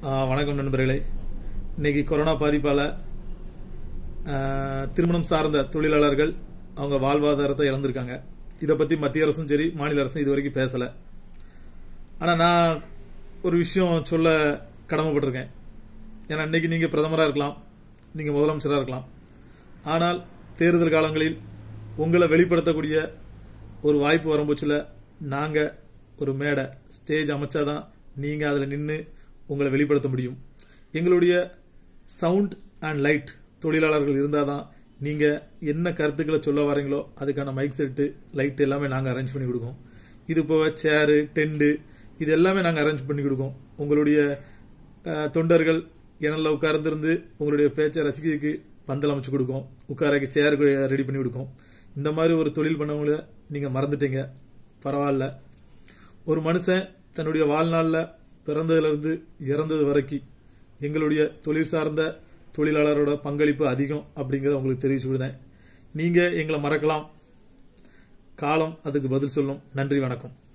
ஆ, வணக்கம் நண்பர்களே இன்னைக்கு கொரோனா பாதிப்பால ஆ, திருமணம் சார்ந்த தொழிலாளர்கள் அவங்க வாழ்வாதாரத்தை இழந்திருக்காங்க இதை பத்தி மத்திய அரசும் சரி மாநில அரசும் இது வரைக்கும் பேசல ஆனா நான் ஒரு விஷயம் சொல்ல கடமைப்பட்டிருக்கேன் ஏன்னா இன்னைக்கு நீங்க பிரதமரா இருக்கலாம் நீங்க முதலமைச்சரா இருக்கலாம் ஆனால் தேர்தல் காலங்களில் உங்களை வெளிப்படுத்தக்கூடிய ஒரு வாய்ப்பு வரும்போச்சுல நாங்க ஒரு மேடை ஸ்டேஜ் அமைச்சாதான் நீங்க அதுல நின்று உங்களை வெளிப்படுத்த முடியும் எங்களுடைய சவுண்ட் அண்ட் லைட் தொழிலாளர்கள் இருந்தாதான் நீங்க என்ன கருத்துக்களை சொல்ல வரீங்களோ அதுக்கான மைக் செட்டு லைட் எல்லாமே நாங்க அரேஞ்ச் பண்ணி கொடுக்கோம் இது போக சேரு டெண்டு இது எல்லாமே நாங்க அரேஞ்ச் பண்ணி கொடுக்கோம் உங்களுடைய அஹ், தொண்டர்கள் இணல்ல உட்கார்ந்திருந்து உங்களுடைய பேச்சை ரசிக்கிறதுக்கு பந்தல் அமைச்சு கொடுக்கும் உட்காரக்கு சேர் ரெடி பண்ணி கொடுக்கும் இந்த மாதிரி ஒரு தொழில் பண்ணவங்கள நீங்க மறந்துட்டீங்க பரவாயில்ல ஒரு மனுஷன் தன்னுடைய வாழ்நாள்ல பிறந்ததுல இருந்து இறந்தது வரைக்கும் எங்களுடைய தொழில் சார்ந்த தொழிலாளரோட பங்களிப்பு அதிகம் அப்படிங்கறத உங்களுக்கு தெரிவிச்சு விடுதேன் நீங்க எங்களை மறக்கலாம் காலம் அதுக்கு பதில் சொல்லும் நன்றி வணக்கம்